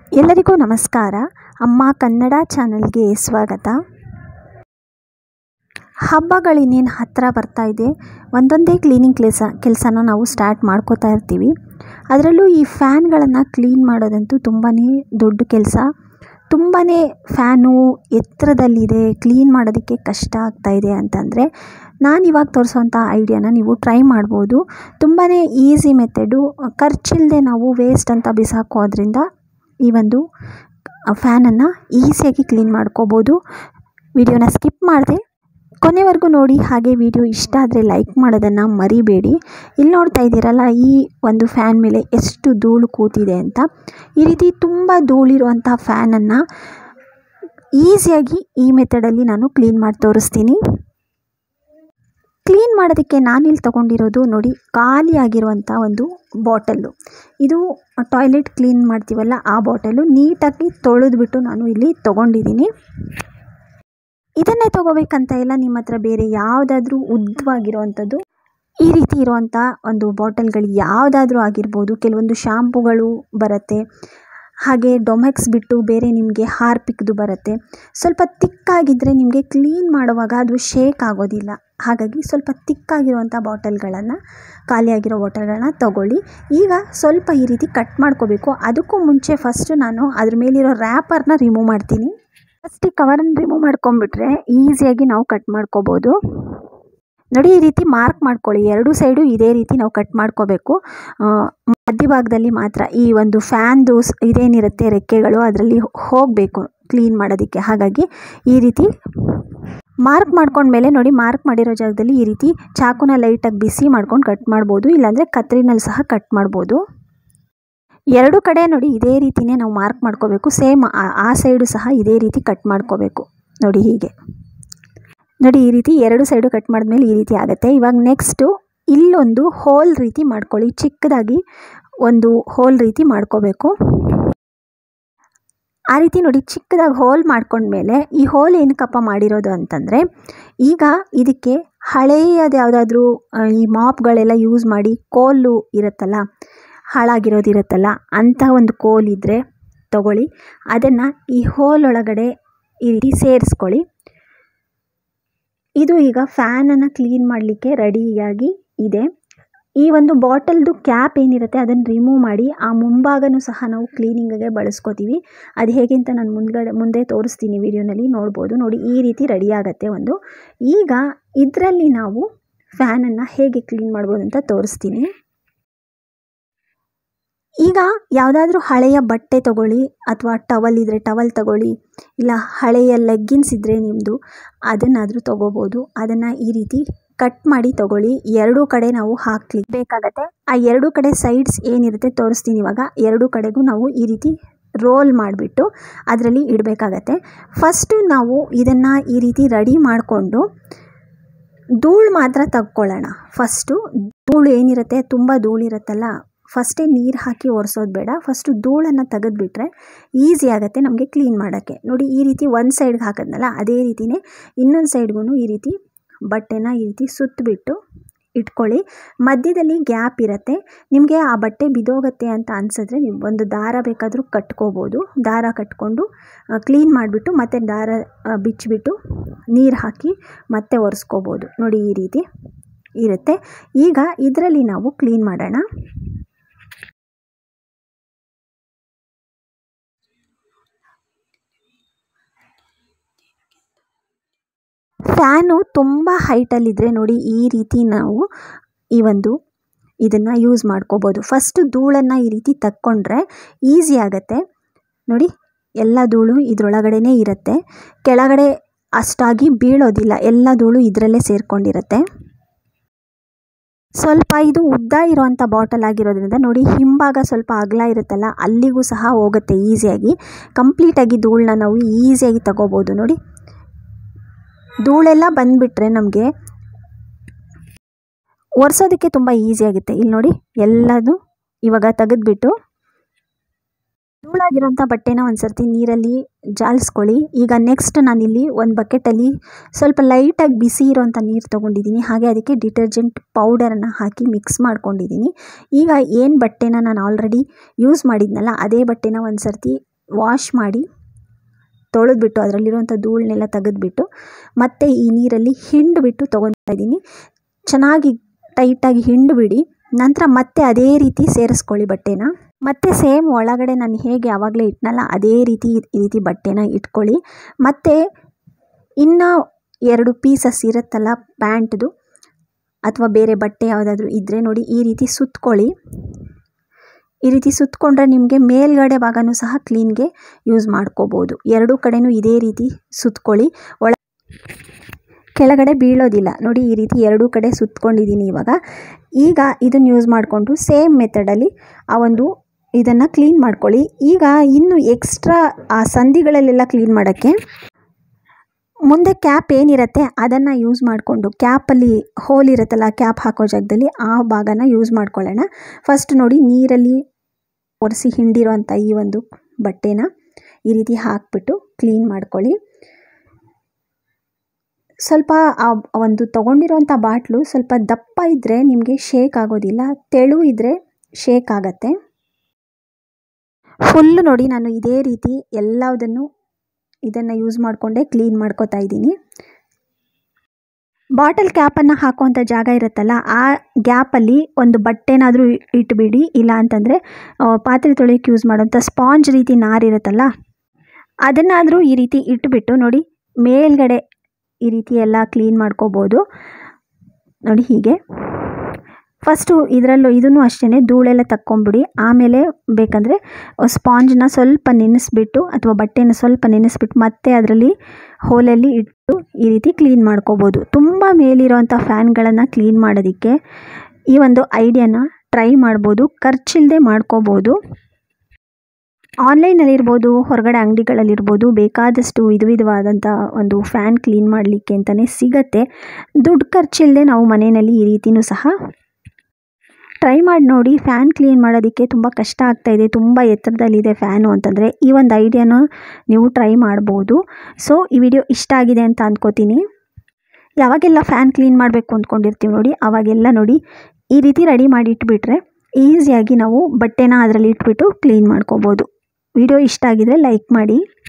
ಎಲ್ಲರಿಗೂ ನಮಸ್ಕಾರ ಅಮ್ಮ ಕನ್ನಡ ಚಾನಲ್ಗೆ ಸ್ವಾಗತ ಹಬ್ಬಗಳಿನ್ನೇನು ಹತ್ತಿರ ಬರ್ತಾ ಇದೆ ಒಂದೊಂದೇ ಕ್ಲೀನಿಂಗ್ ಕೆಲಸ ಕೆಲಸನ ನಾವು ಸ್ಟಾರ್ಟ್ ಮಾಡ್ಕೋತಾ ಇರ್ತೀವಿ ಅದರಲ್ಲೂ ಈ ಫ್ಯಾನ್ಗಳನ್ನು ಕ್ಲೀನ್ ಮಾಡೋದಂತೂ ತುಂಬಾ ದೊಡ್ಡ ಕೆಲಸ ತುಂಬಾ ಫ್ಯಾನು ಎತ್ತರದಲ್ಲಿದೆ ಕ್ಲೀನ್ ಮಾಡೋದಕ್ಕೆ ಕಷ್ಟ ಆಗ್ತಾ ಇದೆ ಅಂತಂದರೆ ನಾನು ಇವಾಗ ತೋರಿಸೋಂಥ ಐಡಿಯಾನ ನೀವು ಟ್ರೈ ಮಾಡ್ಬೋದು ತುಂಬಾ ಈಸಿ ಮೆಥಡು ಖರ್ಚಿಲ್ಲದೆ ನಾವು ವೇಸ್ಟ್ ಅಂತ ಬಿಸಾಕೋದ್ರಿಂದ ಈ ಒಂದು ಫ್ಯಾನನ್ನು ಈಸಿಯಾಗಿ ಕ್ಲೀನ್ ಮಾಡ್ಕೋಬೋದು ವಿಡಿಯೋನ ಸ್ಕಿಪ್ ಮಾಡಿದೆ ಕೊನೆವರೆಗೂ ನೋಡಿ ಹಾಗೆ ವಿಡಿಯೋ ಇಷ್ಟ ಆದರೆ ಲೈಕ್ ಮಾಡೋದನ್ನು ಮರಿಬೇಡಿ ಇಲ್ಲಿ ನೋಡ್ತಾ ಇದ್ದೀರಲ್ಲ ಈ ಒಂದು ಫ್ಯಾನ್ ಮೇಲೆ ಎಷ್ಟು ಧೂಳು ಕೂತಿದೆ ಅಂತ ಈ ರೀತಿ ತುಂಬ ಧೂಳಿರುವಂಥ ಫ್ಯಾನನ್ನು ಈಸಿಯಾಗಿ ಈ ಮೆಥಡಲ್ಲಿ ನಾನು ಕ್ಲೀನ್ ಮಾಡಿ ತೋರಿಸ್ತೀನಿ ಕ್ಲೀನ್ ಮಾಡೋದಕ್ಕೆ ನಾನಿಲ್ಲಿ ತೊಗೊಂಡಿರೋದು ನೋಡಿ ಖಾಲಿಯಾಗಿರುವಂಥ ಒಂದು ಬಾಟಲ್ಲು ಇದು ಟಾಯ್ಲೆಟ್ ಕ್ಲೀನ್ ಮಾಡ್ತೀವಲ್ಲ ಆ ಬಾಟಲು ನೀಟಾಗಿ ತೊಳೆದ್ಬಿಟ್ಟು ನಾನು ಇಲ್ಲಿ ತೊಗೊಂಡಿದ್ದೀನಿ ಇದನ್ನೇ ತೊಗೋಬೇಕಂತ ಇಲ್ಲ ನಿಮ್ಮ ಹತ್ರ ಬೇರೆ ಯಾವುದಾದ್ರೂ ಉದ್ದವಾಗಿರುವಂಥದ್ದು ಈ ರೀತಿ ಇರುವಂಥ ಒಂದು ಬಾಟಲ್ಗಳು ಯಾವುದಾದ್ರೂ ಆಗಿರ್ಬೋದು ಕೆಲವೊಂದು ಶಾಂಪುಗಳು ಬರುತ್ತೆ ಹಾಗೆ ಡೊಮೆಕ್ಸ್ ಬಿಟ್ಟು ಬೇರೆ ನಿಮಗೆ ಹಾರ್ಪಿಕ್ದು ಬರುತ್ತೆ ಸ್ವಲ್ಪ ತಿಕ್ಕಾಗಿದ್ದರೆ ನಿಮಗೆ ಕ್ಲೀನ್ ಮಾಡುವಾಗ ಅದು ಶೇಕ್ ಆಗೋದಿಲ್ಲ ಹಾಗಾಗಿ ಸ್ವಲ್ಪ ತಿಕ್ಕಾಗಿರುವಂಥ ಬಾಟಲ್ಗಳನ್ನು ಖಾಲಿಯಾಗಿರೋ ಬಾಟಲ್ಗಳನ್ನ ತಗೊಳ್ಳಿ ಈಗ ಸ್ವಲ್ಪ ಈ ರೀತಿ ಕಟ್ ಮಾಡ್ಕೋಬೇಕು ಅದಕ್ಕೂ ಮುಂಚೆ ಫಸ್ಟು ನಾನು ಅದ್ರ ಮೇಲಿರೋ ರ್ಯಾಪರ್ನ ರಿಮೂವ್ ಮಾಡ್ತೀನಿ ಫಸ್ಟ್ ಈ ಕವರನ್ನು ರಿಮೂವ್ ಮಾಡ್ಕೊಂಬಿಟ್ರೆ ಈಸಿಯಾಗಿ ನಾವು ಕಟ್ ಮಾಡ್ಕೋಬೋದು ನೋಡಿ ಈ ರೀತಿ ಮಾರ್ಕ್ ಮಾಡ್ಕೊಳ್ಳಿ ಎರಡು ಸೈಡು ಇದೇ ರೀತಿ ನಾವು ಕಟ್ ಮಾಡ್ಕೋಬೇಕು ಮಧ್ಯಭಾಗದಲ್ಲಿ ಮಾತ್ರ ಈ ಒಂದು ಫ್ಯಾನ್ದು ಇದೇನಿರುತ್ತೆ ರೆಕ್ಕೆಗಳು ಅದರಲ್ಲಿ ಹೋಗಬೇಕು ಕ್ಲೀನ್ ಮಾಡೋದಕ್ಕೆ ಹಾಗಾಗಿ ಈ ರೀತಿ ಮಾರ್ಕ್ ಮಾಡ್ಕೊಂಡ್ಮೇಲೆ ನೋಡಿ ಮಾರ್ಕ್ ಮಾಡಿರೋ ಜಾಗದಲ್ಲಿ ಈ ರೀತಿ ಚಾಕುನ ಲೈಟಾಗಿ ಬಿಸಿ ಮಾಡ್ಕೊಂಡು ಕಟ್ ಮಾಡ್ಬೋದು ಇಲ್ಲಾಂದರೆ ಕತ್ರಿನಲ್ಲಿ ಸಹ ಕಟ್ ಮಾಡ್ಬೋದು ಎರಡು ಕಡೆ ನೋಡಿ ಇದೇ ರೀತಿನೇ ನಾವು ಮಾರ್ಕ್ ಮಾಡ್ಕೋಬೇಕು ಸೇಮ್ ಆ ಸೈಡು ಸಹ ಇದೇ ರೀತಿ ಕಟ್ ಮಾಡ್ಕೋಬೇಕು ನೋಡಿ ಹೀಗೆ ನೋಡಿ ಈ ರೀತಿ ಎರಡು ಸೈಡು ಕಟ್ ಮಾಡಿದ್ಮೇಲೆ ಈ ರೀತಿ ಆಗುತ್ತೆ ಇವಾಗ ನೆಕ್ಸ್ಟು ಇಲ್ಲೊಂದು ಹೋಲ್ ರೀತಿ ಮಾಡ್ಕೊಳ್ಳಿ ಚಿಕ್ಕದಾಗಿ ಒಂದು ಹೋಲ್ ರೀತಿ ಮಾಡ್ಕೋಬೇಕು ಆ ರೀತಿ ನೋಡಿ ಚಿಕ್ಕದಾಗಿ ಹೋಲ್ ಮಾಡ್ಕೊಂಡ್ಮೇಲೆ ಈ ಹೋಲ್ ಏನಕ್ಕಪ್ಪ ಮಾಡಿರೋದು ಅಂತಂದರೆ ಈಗ ಇದಕ್ಕೆ ಹಳೆಯದು ಯಾವುದಾದ್ರೂ ಈ ಮಾಪ್ಗಳೆಲ್ಲ ಯೂಸ್ ಮಾಡಿ ಕೋಲು ಇರುತ್ತಲ್ಲ ಹಾಳಾಗಿರೋದು ಇರುತ್ತಲ್ಲ ಅಂಥ ಒಂದು ಕೋಲ್ ಇದ್ದರೆ ತಗೊಳ್ಳಿ ಅದನ್ನು ಈ ಹೋಲ್ ಒಳಗಡೆ ಈ ರೀತಿ ಸೇರಿಸ್ಕೊಳ್ಳಿ ಇದು ಈಗ ಫ್ಯಾನನ್ನು ಕ್ಲೀನ್ ಮಾಡಲಿಕ್ಕೆ ರೆಡಿಯಾಗಿ ಇದೆ ಈ ಒಂದು ಬಾಟಲ್ದು ಕ್ಯಾಪ್ ಏನಿರುತ್ತೆ ಅದನ್ನು ರಿಮೂವ್ ಮಾಡಿ ಆ ಮುಂಭಾಗನೂ ಸಹ ನಾವು ಕ್ಲೀನಿಂಗಿಗೆ ಬಳಸ್ಕೋತೀವಿ ಅದು ಹೇಗೆ ಅಂತ ನಾನು ಮುಂದ್ಗಡೆ ಮುಂದೆ ತೋರಿಸ್ತೀನಿ ವಿಡಿಯೋನಲ್ಲಿ ನೋಡ್ಬೋದು ನೋಡಿ ಈ ರೀತಿ ರೆಡಿ ಆಗುತ್ತೆ ಒಂದು ಈಗ ಇದರಲ್ಲಿ ನಾವು ಫ್ಯಾನನ್ನು ಹೇಗೆ ಕ್ಲೀನ್ ಮಾಡ್ಬೋದು ಅಂತ ತೋರಿಸ್ತೀನಿ ಈಗ ಯಾವುದಾದ್ರೂ ಹಳೆಯ ಬಟ್ಟೆ ತಗೊಳ್ಳಿ ಅಥವಾ ಟವಲ್ ಇದ್ದರೆ ಟವಲ್ ತಗೊಳ್ಳಿ ಇಲ್ಲ ಹಳೆಯ ಲೆಗ್ಗಿನ್ಸ್ ಇದ್ದರೆ ನಿಮ್ಮದು ಅದನ್ನಾದರೂ ತೊಗೋಬೋದು ಅದನ್ನು ಈ ರೀತಿ ಕಟ್ ಮಾಡಿ ತಗೊಳ್ಳಿ ಎರಡೂ ಕಡೆ ನಾವು ಹಾಕ್ಲಿಕ್ಕೆ ಬೇಕಾಗತ್ತೆ ಆ ಎರಡೂ ಕಡೆ ಸೈಡ್ಸ್ ಏನಿರುತ್ತೆ ತೋರಿಸ್ತೀನಿ ಇವಾಗ ಎರಡೂ ಕಡೆಗೂ ನಾವು ಈ ರೀತಿ ರೋಲ್ ಮಾಡಿಬಿಟ್ಟು ಅದರಲ್ಲಿ ಇಡಬೇಕಾಗತ್ತೆ ಫಸ್ಟು ನಾವು ಇದನ್ನು ಈ ರೀತಿ ರೆಡಿ ಮಾಡಿಕೊಂಡು ಧೂಳು ಮಾತ್ರ ತಗೊಳ್ಳೋಣ ಫಸ್ಟು ಧೂಳು ಏನಿರುತ್ತೆ ತುಂಬ ಧೂಳಿರುತ್ತಲ್ಲ ಫಸ್ಟೇ ನೀರು ಹಾಕಿ ಒರೆಸೋದು ಬೇಡ ಫಸ್ಟು ಧೂಳನ್ನು ತೆಗೆದುಬಿಟ್ರೆ ಈಸಿ ಆಗುತ್ತೆ ನಮಗೆ ಕ್ಲೀನ್ ಮಾಡೋಕ್ಕೆ ನೋಡಿ ಈ ರೀತಿ ಒಂದು ಸೈಡ್ಗೆ ಹಾಕಿದ್ನಲ್ಲ ಅದೇ ರೀತಿಯೇ ಇನ್ನೊಂದು ಸೈಡ್ಗೂ ಈ ರೀತಿ ಬಟ್ಟೆನ ಈ ರೀತಿ ಸುತ್ತಬಿಟ್ಟು ಇಟ್ಕೊಳ್ಳಿ ಮಧ್ಯದಲ್ಲಿ ಗ್ಯಾಪ್ ಇರುತ್ತೆ ನಿಮಗೆ ಆ ಬಟ್ಟೆ ಬಿದೋಗುತ್ತೆ ಅಂತ ಅನಿಸಿದ್ರೆ ನೀವು ಒಂದು ದಾರ ಬೇಕಾದರೂ ಕಟ್ಕೋಬೋದು ದಾರ ಕಟ್ಕೊಂಡು ಕ್ಲೀನ್ ಮಾಡಿಬಿಟ್ಟು ಮತ್ತೆ ದಾರ ಬಿಚ್ಚಿಬಿಟ್ಟು ನೀರು ಹಾಕಿ ಮತ್ತೆ ಒರೆಸ್ಕೋಬೋದು ನೋಡಿ ಈ ರೀತಿ ಇರುತ್ತೆ ಈಗ ಇದರಲ್ಲಿ ನಾವು ಕ್ಲೀನ್ ಮಾಡೋಣ ಫ್ಯಾನು ತುಂಬ ಹೈಟಲ್ಲಿದ್ದರೆ ನೋಡಿ ಈ ರೀತಿ ನಾವು ಈ ಒಂದು ಇದನ್ನು ಯೂಸ್ ಮಾಡ್ಕೋಬೋದು ಫಸ್ಟ್ ಧೂಳನ್ನು ಈ ರೀತಿ ತಕ್ಕೊಂಡ್ರೆ ಈಸಿ ಆಗುತ್ತೆ ನೋಡಿ ಎಲ್ಲ ಧೂಳು ಇದರೊಳಗಡೆನೇ ಇರುತ್ತೆ ಕೆಳಗಡೆ ಅಷ್ಟಾಗಿ ಬೀಳೋದಿಲ್ಲ ಎಲ್ಲ ಧೂಳು ಇದರಲ್ಲೇ ಸೇರಿಕೊಂಡಿರುತ್ತೆ ಸ್ವಲ್ಪ ಇದು ಉದ್ದ ಇರೋವಂಥ ಬಾಟಲ್ ಆಗಿರೋದ್ರಿಂದ ನೋಡಿ ಹಿಂಭಾಗ ಸ್ವಲ್ಪ ಅಗಲ ಇರುತ್ತಲ್ಲ ಅಲ್ಲಿಗೂ ಸಹ ಹೋಗುತ್ತೆ ಈಸಿಯಾಗಿ ಕಂಪ್ಲೀಟಾಗಿ ಧೂಳನ್ನ ನಾವು ಈಸಿಯಾಗಿ ತಗೋಬೋದು ನೋಡಿ ಧೂಳೆಲ್ಲ ಬಂದುಬಿಟ್ರೆ ನಮಗೆ ಒರೆಸೋದಕ್ಕೆ ತುಂಬ ಈಸಿ ಆಗುತ್ತೆ ಇಲ್ಲಿ ನೋಡಿ ಎಲ್ಲದು ಇವಾಗ ತೆಗೆದ್ಬಿಟ್ಟು ಧೂಳಾಗಿರೋಂಥ ಬಟ್ಟೆನ ಒಂದು ಸರ್ತಿ ನೀರಲ್ಲಿ ಜಾಲಿಸ್ಕೊಳ್ಳಿ ಈಗ ನೆಕ್ಸ್ಟ್ ನಾನಿಲ್ಲಿ ಒಂದು ಬಕೆಟಲ್ಲಿ ಸ್ವಲ್ಪ ಲೈಟಾಗಿ ಬಿಸಿ ಇರೋಂಥ ನೀರು ತೊಗೊಂಡಿದ್ದೀನಿ ಹಾಗೆ ಅದಕ್ಕೆ ಡಿಟರ್ಜೆಂಟ್ ಪೌಡರನ್ನು ಹಾಕಿ ಮಿಕ್ಸ್ ಮಾಡ್ಕೊಂಡಿದ್ದೀನಿ ಈಗ ಏನು ಬಟ್ಟೆನ ನಾನು ಆಲ್ರೆಡಿ ಯೂಸ್ ಮಾಡಿದ್ನಲ್ಲ ಅದೇ ಬಟ್ಟೆನ ಒಂದು ಸರ್ತಿ ವಾಶ್ ಮಾಡಿ ತೊಳೆದ್ಬಿಟ್ಟು ಅದರಲ್ಲಿರುವಂಥ ಧೂಳನ್ನೆಲ್ಲ ತೆಗೆದ್ಬಿಟ್ಟು ಮತ್ತೆ ಈ ನೀರಲ್ಲಿ ಹಿಂಡಿಬಿಟ್ಟು ತೊಗೊತಾ ಇದ್ದೀನಿ ಚೆನ್ನಾಗಿ ಟೈಟಾಗಿ ಹಿಂಡಿಬಿಡಿ ನಂತರ ಮತ್ತೆ ಅದೇ ರೀತಿ ಸೇರಿಸ್ಕೊಳ್ಳಿ ಬಟ್ಟೆನ ಮತ್ತೆ ಸೇಮ್ ಒಳಗಡೆ ನಾನು ಹೇಗೆ ಆವಾಗಲೇ ಇಟ್ನಲ್ಲ ಅದೇ ರೀತಿ ಈ ರೀತಿ ಬಟ್ಟೆನ ಇಟ್ಕೊಳ್ಳಿ ಮತ್ತು ಇನ್ನು ಎರಡು ಪೀಸಸ್ ಇರುತ್ತಲ್ಲ ಪ್ಯಾಂಟ್ದು ಅಥವಾ ಬೇರೆ ಬಟ್ಟೆ ಯಾವುದಾದ್ರೂ ಇದ್ದರೆ ನೋಡಿ ಈ ರೀತಿ ಸುತ್ಕೊಳ್ಳಿ ಈ ರೀತಿ ಸುತ್ತಕೊಂಡ್ರೆ ನಿಮಗೆ ಮೇಲ್ಗಡೆ ಭಾಗನೂ ಸಹ ಕ್ಲೀನ್ಗೆ ಯೂಸ್ ಮಾಡ್ಕೋಬೋದು ಎರಡೂ ಕಡೆನೂ ಇದೇ ರೀತಿ ಸುತ್ಕೊಳ್ಳಿ ಒಳ ಕೆಳಗಡೆ ಬೀಳೋದಿಲ್ಲ ನೋಡಿ ಈ ರೀತಿ ಎರಡೂ ಕಡೆ ಸುತ್ಕೊಂಡಿದ್ದೀನಿ ಇವಾಗ ಈಗ ಇದನ್ನು ಯೂಸ್ ಮಾಡಿಕೊಂಡು ಸೇಮ್ ಮೆಥಡಲ್ಲಿ ಆ ಒಂದು ಇದನ್ನು ಕ್ಲೀನ್ ಮಾಡ್ಕೊಳ್ಳಿ ಈಗ ಇನ್ನು ಎಕ್ಸ್ಟ್ರಾ ಆ ಸಂಧಿಗಳಲ್ಲೆಲ್ಲ ಕ್ಲೀನ್ ಮಾಡೋಕ್ಕೆ ಮುಂದೆ ಕ್ಯಾಪ್ ಏನಿರುತ್ತೆ ಅದನ್ನು ಯೂಸ್ ಮಾಡಿಕೊಂಡು ಕ್ಯಾಪಲ್ಲಿ ಹೋಲ್ ಇರುತ್ತಲ್ಲ ಕ್ಯಾಪ್ ಹಾಕೋ ಜಾಗದಲ್ಲಿ ಆ ಭಾಗನ ಯೂಸ್ ಮಾಡ್ಕೊಳ್ಳೋಣ ಫಸ್ಟ್ ನೋಡಿ ನೀರಲ್ಲಿ ಒರೆಸಿ ಹಿಂಡಿರೋಂಥ ಈ ಒಂದು ಬಟ್ಟೆನ ಈ ರೀತಿ ಹಾಕ್ಬಿಟ್ಟು ಕ್ಲೀನ್ ಮಾಡ್ಕೊಳ್ಳಿ ಸ್ವಲ್ಪ ಆ ಒಂದು ತೊಗೊಂಡಿರೋಂಥ ಬಾಟ್ಲು ಸ್ವಲ್ಪ ದಪ್ಪ ಇದ್ದರೆ ನಿಮಗೆ ಶೇಕ್ ಆಗೋದಿಲ್ಲ ತೆಳು ಇದ್ದರೆ ಶೇಕ್ ಆಗತ್ತೆ ಫುಲ್ಲು ನೋಡಿ ನಾನು ಇದೇ ರೀತಿ ಎಲ್ಲದನ್ನು ಇದನ್ನು ಯೂಸ್ ಮಾಡಿಕೊಂಡೇ ಕ್ಲೀನ್ ಮಾಡ್ಕೋತಾ ಇದ್ದೀನಿ ಬಾಟಲ್ ಕ್ಯಾಪನ್ನು ಹಾಕುವಂಥ ಜಾಗ ಇರುತ್ತಲ್ಲ ಆ ಗ್ಯಾಪಲ್ಲಿ ಒಂದು ಬಟ್ಟೆನಾದರೂ ಇಟ್ಬಿಡಿ ಇಲ್ಲ ಅಂತಂದರೆ ಪಾತ್ರೆ ತೊಳೆಯೋಕ್ಕೆ ಯೂಸ್ ಮಾಡೋಂಥ ಸ್ಪಾಂಜ್ ರೀತಿ ನಾರಿರುತ್ತಲ್ಲ ಅದನ್ನಾದರೂ ಈ ರೀತಿ ಇಟ್ಬಿಟ್ಟು ನೋಡಿ ಮೇಲ್ಗಡೆ ಈ ರೀತಿ ಎಲ್ಲ ಕ್ಲೀನ್ ಮಾಡ್ಕೋಬೋದು ನೋಡಿ ಹೀಗೆ ಫಸ್ಟು ಇದರಲ್ಲೂ ಇದನ್ನು ಅಷ್ಟೇ ಧೂಳೆಲ್ಲ ತಕ್ಕೊಂಬಿಡಿ ಆಮೇಲೆ ಬೇಕಂದರೆ ಸ್ಪಾಂಜನ್ನ ಸ್ವಲ್ಪ ನೆನೆಸ್ಬಿಟ್ಟು ಅಥವಾ ಬಟ್ಟೆನ ಸ್ವಲ್ಪ ನೆನೆಸ್ಬಿಟ್ಟು ಮತ್ತೆ ಅದರಲ್ಲಿ ಹೋಲಲ್ಲಿ ಇಟ್ಟು ಈ ರೀತಿ ಕ್ಲೀನ್ ಮಾಡ್ಕೋಬೋದು ತುಂಬ ಮೇಲಿರೋಂಥ ಫ್ಯಾನ್ಗಳನ್ನು ಕ್ಲೀನ್ ಮಾಡೋದಕ್ಕೆ ಈ ಒಂದು ಐಡಿಯಾನ ಟ್ರೈ ಮಾಡ್ಬೋದು ಖರ್ಚಿಲ್ಲದೆ ಮಾಡ್ಕೋಬೋದು ಆನ್ಲೈನಲ್ಲಿರ್ಬೋದು ಹೊರಗಡೆ ಅಂಗಡಿಗಳಲ್ಲಿರ್ಬೋದು ಬೇಕಾದಷ್ಟು ವಿಧ ವಿಧವಾದಂಥ ಒಂದು ಫ್ಯಾನ್ ಕ್ಲೀನ್ ಮಾಡಲಿಕ್ಕೆ ಅಂತಲೇ ಸಿಗತ್ತೆ ದುಡ್ಡು ಖರ್ಚಿಲ್ಲದೆ ನಾವು ಮನೆಯಲ್ಲಿ ಈ ರೀತಿಯೂ ಸಹ ಟ್ರೈ ಮಾಡಿ ನೋಡಿ ಫ್ಯಾನ್ ಕ್ಲೀನ್ ಮಾಡೋದಕ್ಕೆ ತುಂಬ ಕಷ್ಟ ಆಗ್ತಾಯಿದೆ ತುಂಬ ಎತ್ತರದಲ್ಲಿದೆ ಫ್ಯಾನು ಅಂತಂದರೆ ಈ ಒಂದು ಐಡಿಯಾನ ನೀವು ಟ್ರೈ ಮಾಡ್ಬೋದು ಸೊ ಈ ವಿಡಿಯೋ ಇಷ್ಟ ಆಗಿದೆ ಅಂತ ಅಂದ್ಕೋತೀನಿ ಯಾವಾಗೆಲ್ಲ ಫ್ಯಾನ್ ಕ್ಲೀನ್ ಮಾಡಬೇಕು ಅಂದ್ಕೊಂಡಿರ್ತೀವಿ ನೋಡಿ ಆವಾಗೆಲ್ಲ ನೋಡಿ ಈ ರೀತಿ ರೆಡಿ ಮಾಡಿ ಇಟ್ಬಿಟ್ರೆ ಈಸಿಯಾಗಿ ನಾವು ಬಟ್ಟೆನ ಅದರಲ್ಲಿ ಇಟ್ಬಿಟ್ಟು ಕ್ಲೀನ್ ಮಾಡ್ಕೋಬೋದು ವಿಡಿಯೋ ಇಷ್ಟ ಆಗಿದರೆ ಲೈಕ್ ಮಾಡಿ